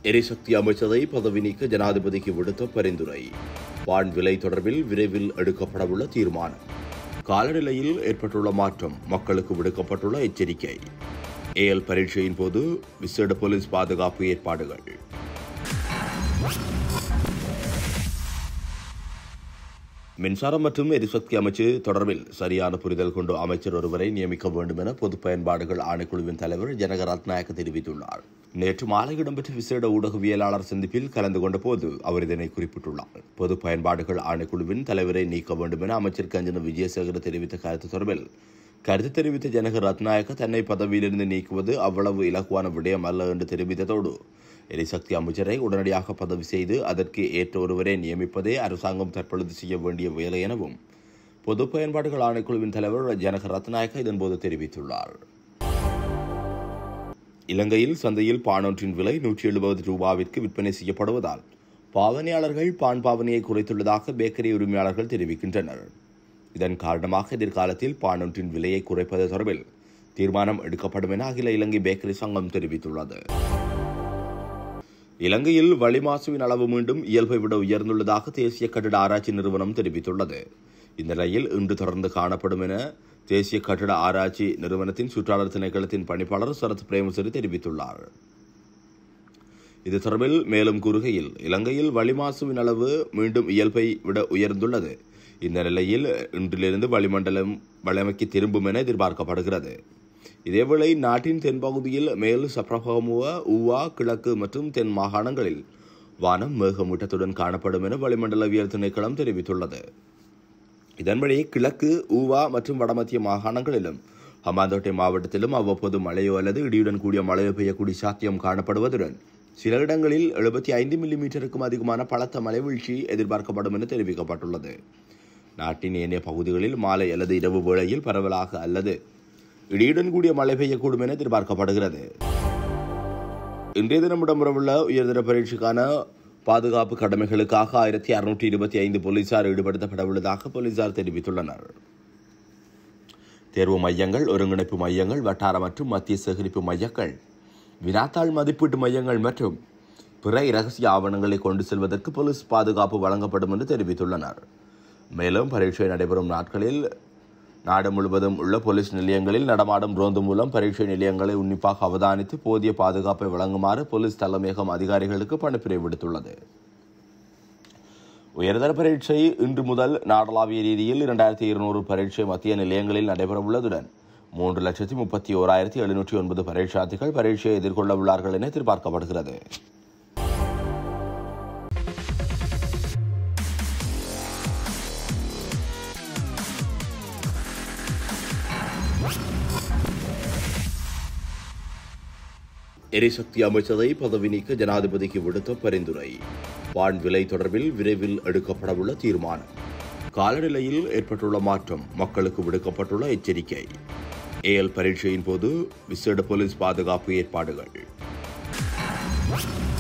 எரிசக்தி அமைச்சரை பதவி நீக்க ஜனாதிபதிக்கு விடுத்த பரிந்துரை வான் விலை தொடர்பில் விரைவில் எடுக்கப்படவுள்ள தீர்மானம் காலநிலையில் ஏற்பட்டுள்ள மாற்றம் மக்களுக்கு விடுக்கப்பட்டுள்ள எச்சரிக்கை ஏஎல் பரீட்சையின் போது விசேட போலீஸ் பாதுகாப்பு ஏற்பாடுகள் மின்சாரம் மற்றும் எரிசக்தி அமைச்சு தொடர்பில் சரியான புரிதல் கொண்டு அமைச்சர் ஒருவரை நியமிக்க வேண்டும் என பொது பயன்பாடுகள் ஆணைக்குழுவின் தலைவர் ஜனக ரத்நாயக்க தெரிவித்துள்ளார் நேற்று மாலை இடம்பெற்ற விசேட ஊடகவியலாளர் சந்திப்பில் கலந்து கொண்ட போது அவர் இதனை குறிப்பிட்டுள்ளார் பொது பயன்பாடுகள் ஆணைக்குழுவின் தலைவரை நீக்க வேண்டும் என அமைச்சர் கஞ்சன விஜயசேகர தெரிவித்த கருத்து தொடர்பில் கருத்து தெரிவித்த ஜனக ரத்நாயக்க தன்னை பதவியிலிருந்து நீக்குவது அவ்வளவு இலகுவான விடயம் அல்ல என்று தெரிவித்ததோடு எரிசக்தி அமைச்சரை உடனடியாக பதவி செய்து அதற்கு ஏற்ற ஒருவரை நியமிப்பதே அரசாங்கம் தற்பொழுது செய்ய வேண்டிய வேலை எனவும் பொது பயன்பாடுகள் ஆணைக்குழுவின் தலைவர் ஜனக ரத்நாயக்க இதன்போது தெரிவித்துள்ளார் இலங்கையில் சந்தையில் பானொன்றின் விலை நூற்றி எழுபது ரூபாவிற்கு விற்பனை செய்யப்படுவதால் பாவனையாளர்கள் பான் பாவனையை குறைத்துள்ளதாக பேக்கரி உரிமையாளர்கள் தெரிவிக்கின்றனர் இதன் காரணமாக எதிர்காலத்தில் பானொன்றின் விலையை குறைப்பது தொடர்பில் தீர்மானம் எடுக்கப்படும் என அகில இலங்கை பேக்கரி சங்கம் தெரிவித்துள்ளது இலங்கையில் வளிமாசுவின் அளவு மீண்டும் இயல்பை விட உயர்ந்துள்ளதாக தேசிய கட்டிட ஆராய்ச்சி நிறுவனம் தெரிவித்துள்ளது இந்த நிலையில் இன்று தொடர்ந்து காணப்படும் என தேசிய கட்டிட ஆராய்ச்சி நிறுவனத்தின் சுற்றாடல் திணைக்களத்தின் பணிப்பாளர் சரத் பிரேமசரி தெரிவித்துள்ளார் இது தொடர்பில் மேலும் கூறுகையில் இலங்கையில் வளிமாசுவின் அளவு மீண்டும் இயல்பை விட உயர்ந்துள்ளது இந்த நிலையில் இன்றிலிருந்து வளிமண்டலம் வளமைக்கு திரும்பும் என எதிர்பார்க்கப்படுகிறது இதேவேளை நாட்டின் தென்பகுதியில் மேல் சப்ரகமுவ ஊவா கிழக்கு மற்றும் தென் மாகாணங்களில் வானம் மேகமூட்டத்துடன் காணப்படும் என வளிமண்டலவியல் திணைக்களம் தெரிவித்துள்ளது இதன்படி கிழக்கு ஊவா மற்றும் வடமத்திய மாகாணங்களிலும் ஹமாந்தோட்டை மாவட்டத்திலும் அவ்வப்போது மழையோ அல்லது இடியுடன் கூடிய மழையோ பெய்யக்கூடிய சாத்தியம் காணப்படுவதுடன் சில இடங்களில் எழுபத்தி ஐந்து மில்லிமீட்டருக்கும் அதிகமான பலத்த மழை வீழ்ச்சி எதிர்பார்க்கப்படும் என தெரிவிக்கப்பட்டுள்ளது நாட்டின் ஏனைய பகுதிகளில் மாலை அல்லது இரவு வேளையில் பரவலாக அல்லது இடியுடன் கூடிய மழை பெய்யக்கூடும் என எதிர்பார்க்கப்படுகிறது இன்றைய தினம் இடம்பெறவுள்ள உயர்தர பரீட்சைக்கான பாதுகாப்பு கடமைகளுக்காக ஆயிரத்தி அறுநூற்றி இருபத்தி ஐந்து போலீசார் ஈடுபடுத்தப்படவுள்ளதாக போலீசார் தெரிவித்துள்ளனர் தேர்வு மையங்கள் ஒருங்கிணைப்பு மையங்கள் வட்டார மற்றும் மத்திய சேகரிப்பு மையங்கள் வினாத்தாள் மதிப்பீட்டு மையங்கள் மற்றும் பிற இரகசிய ஆவணங்களை கொண்டு செல்வதற்கு போலீஸ் பாதுகாப்பு வழங்கப்படும் என்று தெரிவித்துள்ளனர் மேலும் பரீட்சை நடைபெறும் நாட்களில் நாடு முழுவதும் உள்ள போலீஸ் நிலையங்களில் நடமாடும் ரோந்து மூலம் பரீட்சை நிலையங்களை உன்னிப்பாக அவதானித்து போதிய பாதுகாப்பை வழங்குமாறு போலீஸ் தலைமையகம் அதிகாரிகளுக்கு பணிப்புரை விடுத்துள்ளது உயர்தர பரீட்சை இன்று முதல் நாடளாவிய ரீதியில் இரண்டாயிரத்தி இருநூறு பரீட்சை மத்திய நிலையங்களில் நடைபெறவுள்ளதுடன் மூன்று லட்சத்தி முப்பத்தி ஓராயிரத்தி எழுநூற்றி ஒன்பது பரீட்சார்த்திகள் பரீட்சையை எதிர்கொள்ள உள்ளார்கள் என எதிர்பார்க்கப்படுகிறது எரிசக்தி அமைச்சரை பதவி நீக்க ஜனாதிபதிக்கு விடுத்த பரிந்துரை வான் விலை தொடர்பில் விரைவில் எடுக்கப்படவுள்ள தீர்மானம் காலநிலையில் ஏற்பட்டுள்ள மாற்றம் மக்களுக்கு விடுக்கப்பட்டுள்ள எச்சரிக்கை ஏஎல் பரீட்சையின் போது விசேட போலீஸ் பாதுகாப்பு ஏற்பாடுகள்